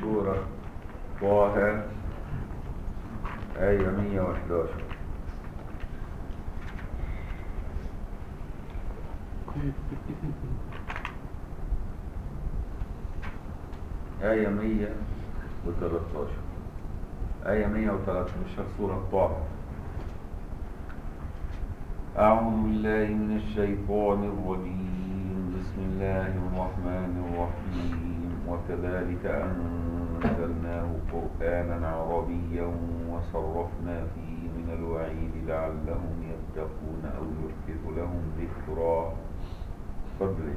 سورة طه آية 111 آية 113 آية 113 سورة طه أعوذ بالله من الشيطان الرجيم بسم الله الرحمن الرحيم وكذلك أنزلناه قرآنا عربيا وصرفنا فيه من الوعيد لعلهم يتقون أو يحدث لهم ذكرا فضل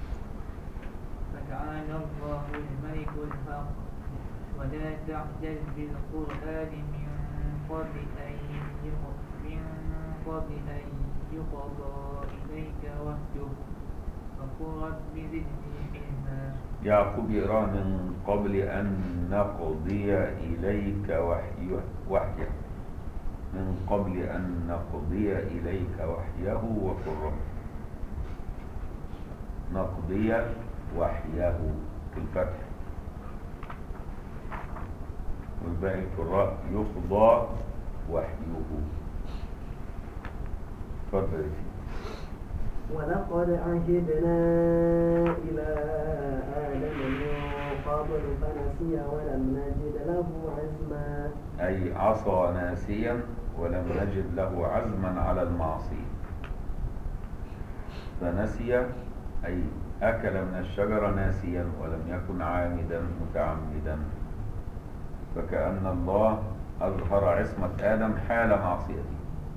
فتعالى الله الملك الحق ولا تعجل بالقرآن من قبل أن يق- من قبل أن يقضى إليك وحيه فقل رب زدني علما يعقوب يقرأ من قبل أن نقضي إليك وحيه وحيه من قبل أن نقضي إليك وحيه وقل نقضي وحيه في الفتح والباقي القراء يقضى وحيه اتفضل يا سيدي ولقد عهدنا إلى آدم من قبل فنسي ولم نجد له عزما أي عصى ناسيا ولم نجد له عزما على المعصية فنسي أي أكل من الشجرة ناسيا ولم يكن عامدا متعمدا فكأن الله أظهر عصمة آدم حال معصيته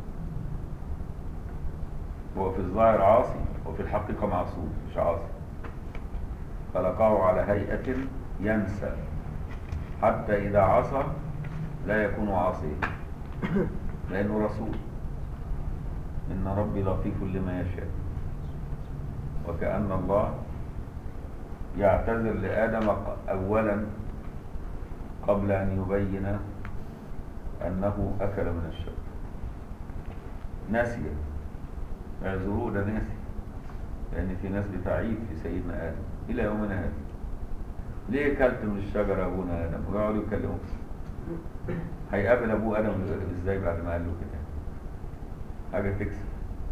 هو في الظاهر عاصي وفي الحقيقة معصوم مش عاصي خلقه على هيئة ينسى حتى إذا عصى لا يكون عاصيا لأنه رسول إن ربي لطيف لما يشاء وكأن الله يعتذر لآدم ق- أولا قبل أن يبين أنه أكل من الشجر ناسيا اعذروه ده ناسي لأن في ناس بتعيب في سيدنا آدم إلى يومنا هذا ليه كلت من الشجرة يا أبونا آدم ويقعدوا يتكلموا هيقابل أبوه آدم إزاي بعد ما قال له كده حاجة تكسب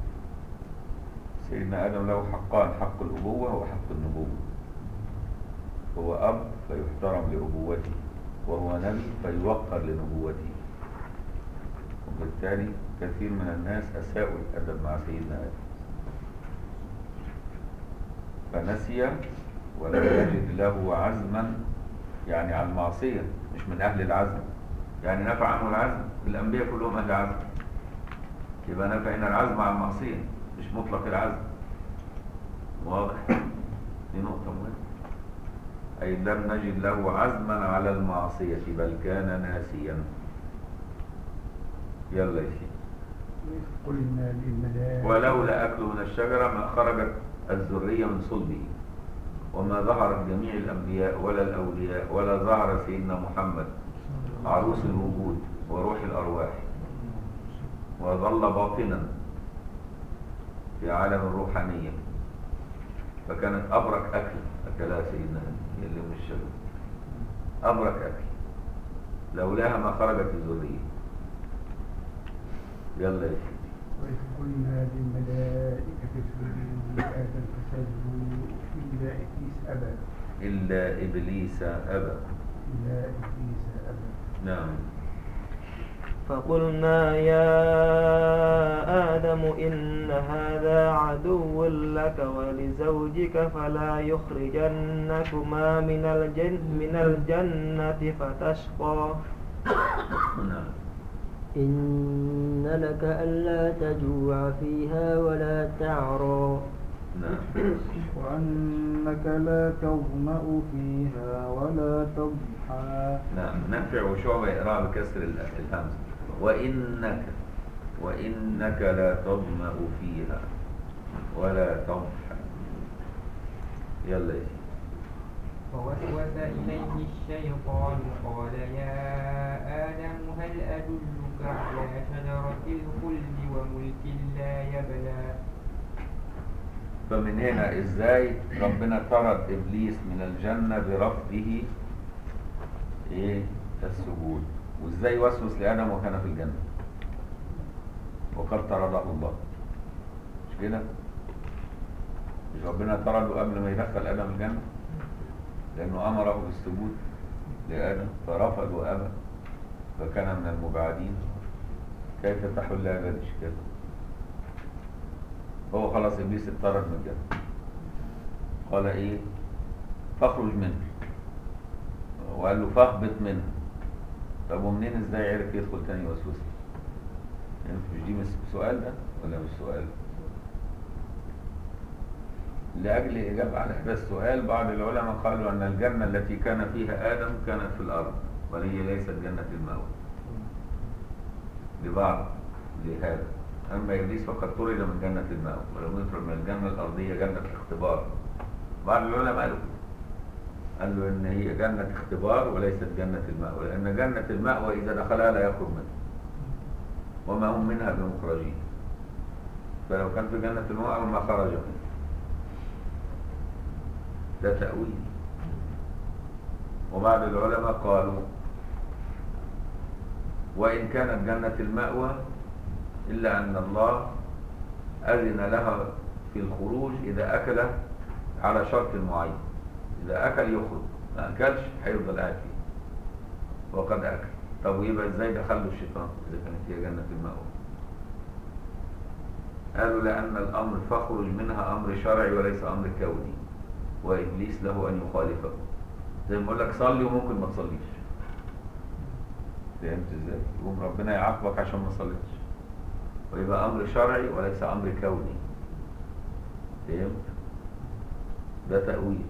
سيدنا آدم له حقان حق الأبوة وحق النبوة هو أب فيحترم لأبوته وهو نبي فيوقر لنبوته وبالتالي كثير من الناس أساءوا الأدب مع سيدنا آدم فنسي ولم يجد له عزما يعني على المعصية مش من أهل العزم يعني نفع عنه العزم الأنبياء كلهم أهل عزم يبقى نفع هنا العزم على المعصية مش مطلق العزم واضح دي نقطة مهمة أي لم نجد له عزما على المعصية بل كان ناسيا يلا يا سيدي قلنا للملائكة ولولا أكله من الشجرة ما خرجت الذرية من صلبه وما ظهرت جميع الأنبياء ولا الأولياء ولا ظهر سيدنا محمد عروس الوجود وروح الأرواح وظل باطنا في عالم الروحانية فكانت أبرك أكل أكلها سيدنا اللي من الشجرة أبرك أكل لولاها ما خرجت الذرية يلا يا سيدي وإذ قلنا للملائكة اسجدوا لآدم فسجدوا إلا إبليس أبى إلا إبليس أبى إلا إبليس أبى نعم فقلنا يا آدم إن هذا عدو لك ولزوجك فلا يخرجنكما من الجن من الجنة فتشقى نعم إن لك ألا تجوع فيها ولا تعرى نعم وأنك لا تظمأ فيها ولا تضحى نعم نافع وشعبة يقرأ بكسر ال- الهمزة وإنك وإنك لا تظمأ فيها ولا تضحى يلا يا سيدي فوسوس إليه الشيطان قال يا آدم هل أدلك على شجرة الخلد وملك لا يبلى فمن هنا ازاي ربنا طرد ابليس من الجنة برفضه ايه السجود وازاي وسوس لادم وكان في الجنه وقد طرده الله مش كده مش ربنا طرده قبل ما يدخل ادم الجنه لانه امره بالسجود لادم فرفض وابى فكان من المبعدين كيف تحل هذا الاشكال هو خلاص ابليس اتطرد من الجنه قال ايه فاخرج منه وقال له فاهبط منه طب ومنين ازاي عرف يدخل تاني يوسوس يعني مش دي مش سؤال ده ولا مش سؤال لأجل إجابة على هذا السؤال بعض العلماء قالوا أن الجنة التي كان فيها آدم كانت في الأرض وهي ليست جنة المأوى لبعض لهذا أما إبليس فقد طرد من جنة المأوى ولم يطرد من الجنة الأرضية جنة الاختبار بعض العلماء قالوا كده. قال له ان هي جنة اختبار وليست جنة المأوى لأن جنة المأوى إذا دخلها لا يخرج منها وما هم منها بمخرجين فلو كان في جنة المأوى ما خرج منها ده تأويل وبعض العلماء قالوا وإن كانت جنة المأوى إلا أن الله أذن لها في الخروج إذا أكل على شرط معين إذا أكل يخرج ما أكلش هيفضل قاعد فيه وقد أكل طب ويبقى إزاي دخله الشيطان إذا كانت هي جنة المأوى قالوا لأن الأمر فاخرج منها أمر شرعي وليس أمر كوني وإبليس له أن يخالفه زي ما أقول لك صلي وممكن ما تصليش فهمت إزاي؟ يقوم ربنا يعاقبك عشان ما صليتش ويبقى أمر شرعي وليس أمر كوني فهمت؟ ده تأويل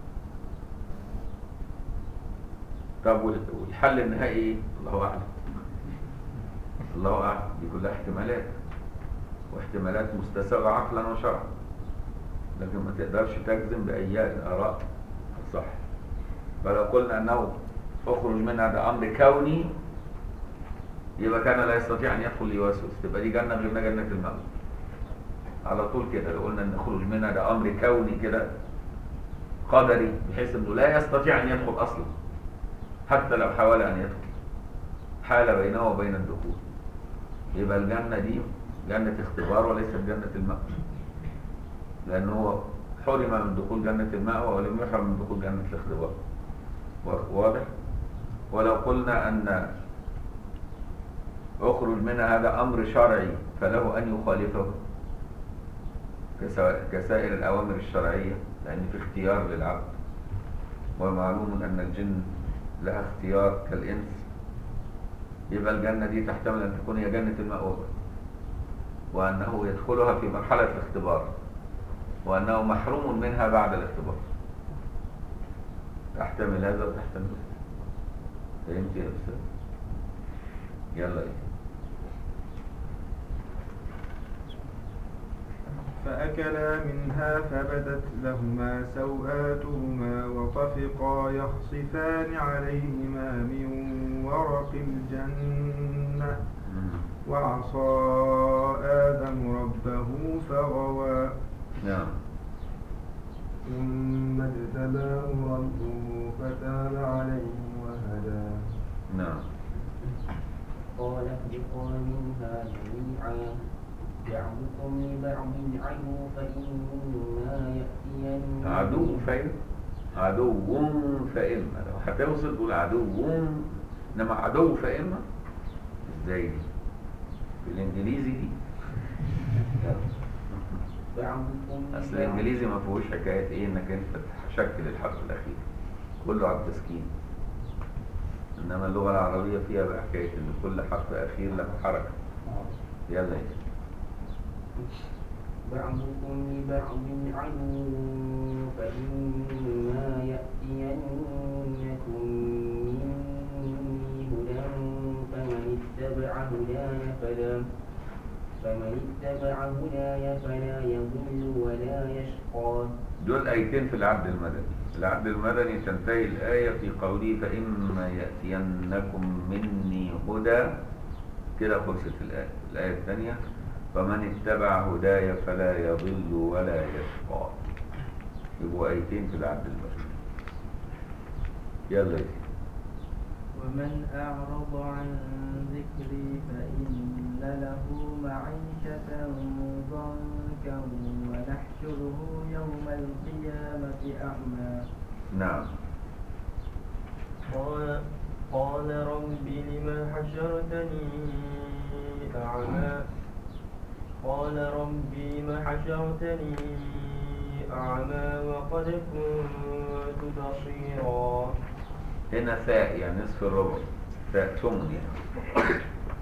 طب وال- والحل النهائي ايه؟ الله اعلم الله اعلم دي كلها احتمالات واحتمالات مستساغه عقلا وشرعا لكن ما تقدرش تجزم باي اراء صح فلو قلنا انه اخرج منها ده امر كوني يبقى كان لا يستطيع ان يدخل ليوسوس تبقى دي جنه غير جنه المأوى على طول كده لو قلنا ان اخرج منها ده امر كوني كده قدري بحيث انه لا يستطيع ان يدخل اصلا حتى لو حاول ان يدخل حال بينه وبين الدخول يبقى الجنة دي جنة اختبار وليست جنة المأوى لأنه هو حرم من دخول جنة المأوى ولم يحرم من دخول جنة الاختبار وا- واضح؟ ولو قلنا أن اخرج منها هذا أمر شرعي فله أن يخالفه كسا- كسائر الأوامر الشرعية لأن في اختيار للعبد ومعلوم أن الجن لها اختيار كالإنس يبقى الجنة دي تحتمل أن تكون هي جنة المأوى وأنه يدخلها في مرحلة الاختبار وأنه محروم منها بعد الاختبار تحتمل هذا وتحتمل هذا فهمت يا أستاذ يلا إيه فأكلا منها فبدت لهما سوآتهما وطفقا يخصفان عليهما من ورق الجنة مم. وعصى آدم ربه فغوى نعم ثم اجتباه ربه فتاب عليه وهدى نعم قال اهبطا منها جميعا بعضكم لبعض عدو فإما يأتين عدو فإن عدو فإما لو هتوصل تقول عدو إنما عدو فإما إزاي دي بالإنجليزي دي بعضكم أصل لبعض- الإنجليزي ما فيهوش حكاية إيه إنك أنت تشكل الحرف الأخير كله على التسكين إنما اللغة العربية فيها بقى حكاية إن كل حرف أخير له حركة يلا إيه. بعضكم لبعض عدو فإما يأتينكم مني هدى فمن اتبع هداي فلا فمن اتبع هداي فلا يضل ولا يشقى دول آيتين في العبد المدني العبد المدني تنتهي الآية في قوله فإما يأتينكم مني هدى كده خلصت الآية الآية الثانية فمن اتبع هداي فلا يضل ولا يشقى يبقوا آيتين في العبد المدني يلا يا سيدي ومن أعرض عن ذكري فإن له معيشة ضنكا ونحشره يوم القيامة أعمى نعم قال قال رب لم حشرتني أعمى قال رب لم حشرتني أعمى وقد كنت بصيرا هنا ثاء يعني نصف الربع ثاء ثمن يعني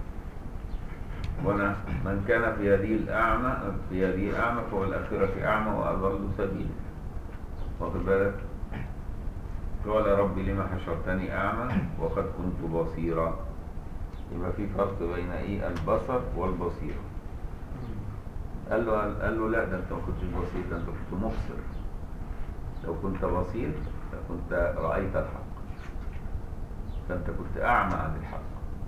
هنا من كان في هذه الأعمى في هذه الأعمى فهو الآخرة أعمى وأضل سبيلا واخد بالك قال رب لما حشرتني أعمى وقد كنت بصيرا يبقى في فرق بين إيه البصر والبصيرة قال له قال له لا ده أنت ما كنتش بصير ده أنت كنت مبصر لو كنت بصير لكنت رأيت الحق فأنت كنت أعمى عن الحق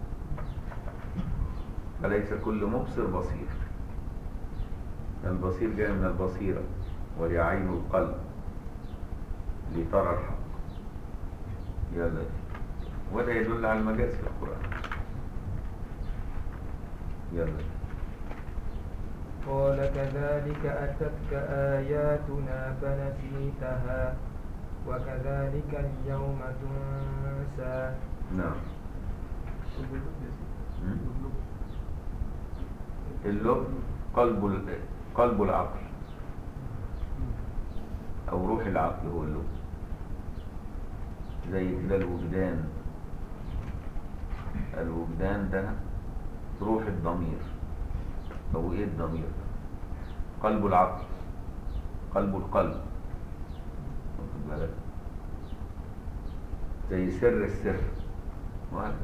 فليس كل مبصر بصير البصير جاي من البصيرة وهي عين القلب لترى الحق يلا وده يدل على المجاز في القرآن يلا قال كذلك أتتك آياتنا فنسيتها وكذلك اليوم تنسى نعم اللب قلب ال- قلب العقل او روح العقل هو اللب زي كده الوجدان الوجدان ده روح الضمير او ايه الضمير قلب العقل قلب القلب واخد بالك زي سر السر وهكذا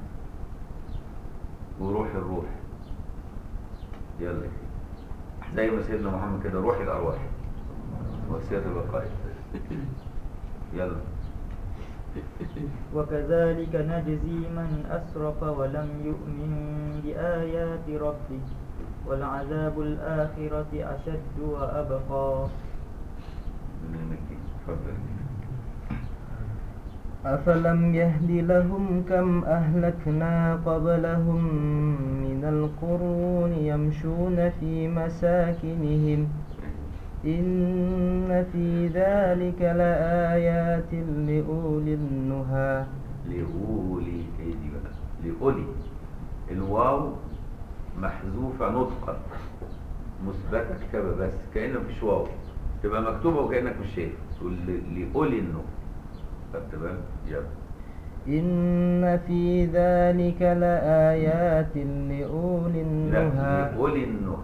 وروح الروح يلا زي ما سيدنا محمد كده روح الارواح وسر بقائه يلا وكذلك نجزي من أسرف ولم يؤمن بآيات ربه والعذاب الآخرة أشد وأبقى من المكي اتفضل أفلم يهد لهم كم أهلكنا قبلهم من القرون يمشون في مساكنهم إن في ذلك لآيات لأولي النهى لأولي ايه دي بقى لأولي الواو محذوفة نطقا مثبتة كتابة بس كأن مفيش واو تبقى مكتوبة وكأنك مش شايف تقول ل- لأولي النور خدت بالك يلا إن في ذلك لآيات لأولي لا النهى لأولي النهى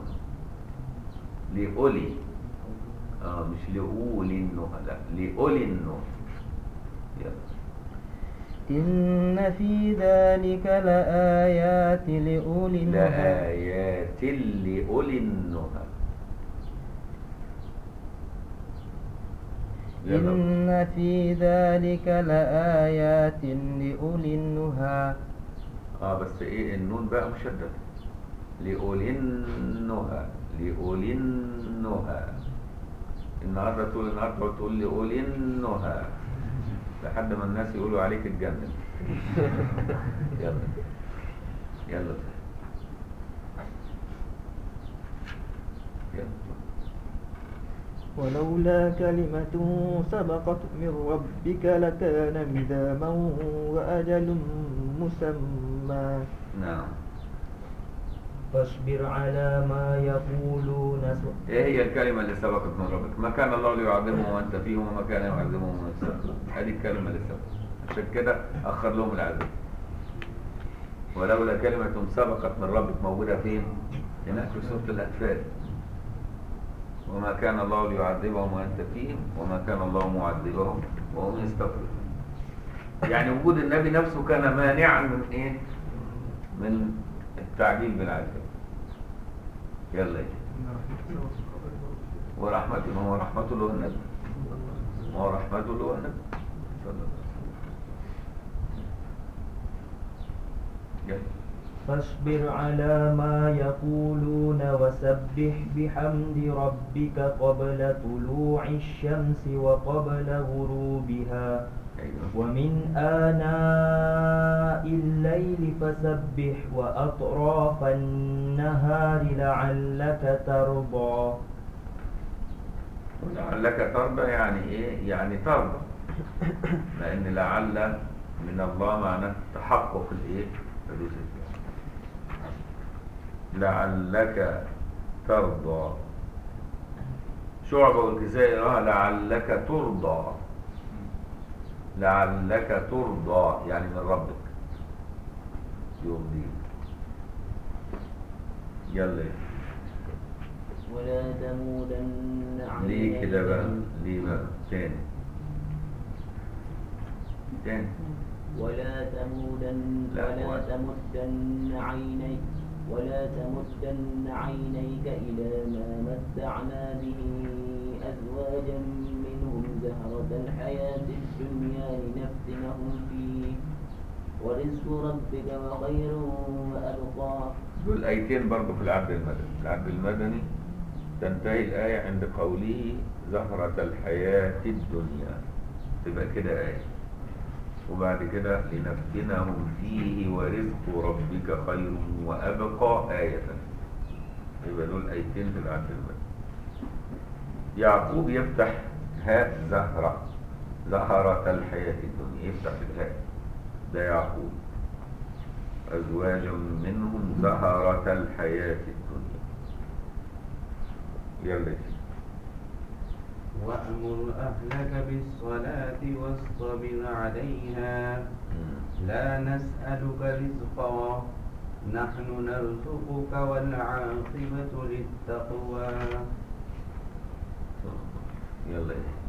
لأولي اه مش لأولي النهى لا لأولي النهى يلا إن في ذلك لآيات لأولي النهى لآيات لأولي النهى يلا. إن في ذلك لآيات لأولي النهى اه بس ايه النون بقى مشدد لأولي النهى لأولي النهى النهارده طول النهار تقعد تقول لأولي النهى لحد ما الناس يقولوا عليك اتجنن يلا يلا يلا ولولا كلمة سبقت من ربك لكان مذاما وأجل مسمى نعم فاصبر على ما يقولون ايه هي الكلمة اللي سبقت من ربك ما كان الله ليعظمهم وانت فيهم وما كان يعظمهم وانت فيهم هذه الكلمة اللي سبقت عشان كده اخر لهم العذاب ولولا كلمة سبقت من ربك موجودة فين هناك في سورة الأطفال وما كان الله ليعذبهم وانت فيهم وما كان الله معذبهم وهم يستغفرون يعني وجود النبي نفسه كان مانعا من ايه من التعجيل بالعذاب يلا يا ورحمته ما هو رحمته له النبي ما هو رحمته له النبي صلى الله عليه وسلم يلا. فاصبر على ما يقولون وسبح بحمد ربك قبل طلوع الشمس وقبل غروبها ايوه ومن آناء الليل فسبح وأطراف النهار لعلك ترضى لعلك ترضى يعني ايه يعني ترضى لان لعل من الله معناه تحقق الايه حدوث الفعل لعلك ترضى شعبة والكسائي يراها لعلك ترضى لعلك ترضى يعني من ربك يرضيك يلا يا ولا تمودن ليه عينيك كده بقى ليه بقى تاني تاني ولا تمودن لا، ولا و- تمدن عينيك ولا تمدن عينيك إلى ما متعنا به أزواجا منهم زهرة الحياة الدنيا لنفتنهم فيه ورزق ربك وخير وأبقى دول آيتين برضو في العبد المدني العبد المدني تنتهي الآية عند قوله زهرة الحياة الدنيا تبقى كده آية وبعد كده لنفتنهم فيه ورزق ربك خير وأبقى آية يبقى دول آيتين في العبد المدني يعقوب يفتح هاء زهرة زهرة الحياة الدنيا يفتح الهاء ده يعقوب أزواج منهم زهرة الحياة الدنيا يلا يا سيدي. وأمر أهلك بالصلاة واصطبر عليها مم. لا نسألك رزقا نحن نرزقك والعاقبة للتقوى يلا يا سيدي.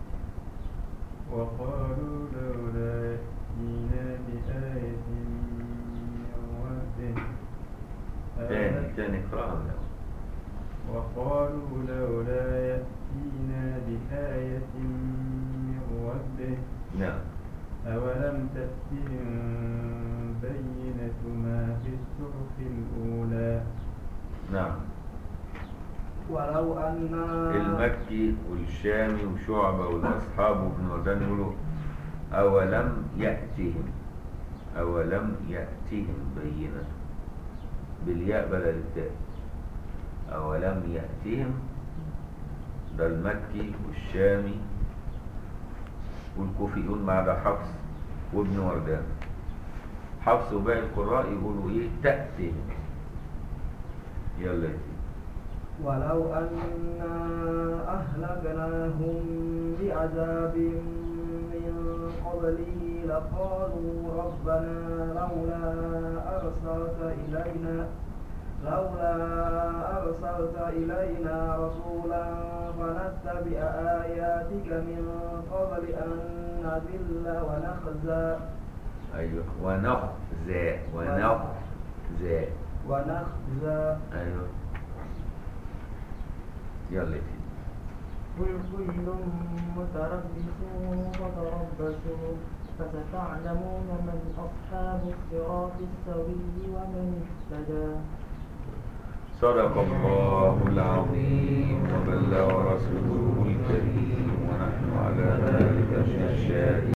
وقالوا لولا يأتينا بآية من ربه تاني تاني اقرأها من الأول. وقالوا لولا يأتينا بآية من ربه نعم أولم تأتهم بينة ما في الصحف الأولى نعم ولو أنا المكي والشامي وشعبة والأصحاب وابن وردان يقولوا أولم يأتهم أولم يأتهم بينة بالياء بدل التاء أولم يأتهم ده المكي والشامي والكوفيون مع ده حفص وابن وردان حفص وباقي القراء يقولوا ايه تأتهم يلا يا سيدي ولو أنا أهلكناهم بعذاب من قبله لقالوا ربنا لولا أرسلت إلينا لولا أرسلت إلينا رسولا فنتبع آياتك من قبل أن نذل ونخزى ايوه ونخزى ونخزى ونخزى ايوه يلا يا سيدي قل كل متربص فتربصوا فستعلمون من أصحاب الصراط السوي ومن اهتدى صدق الله العظيم وبلغ رسوله الكريم ونحن على ذلك من الشاهدين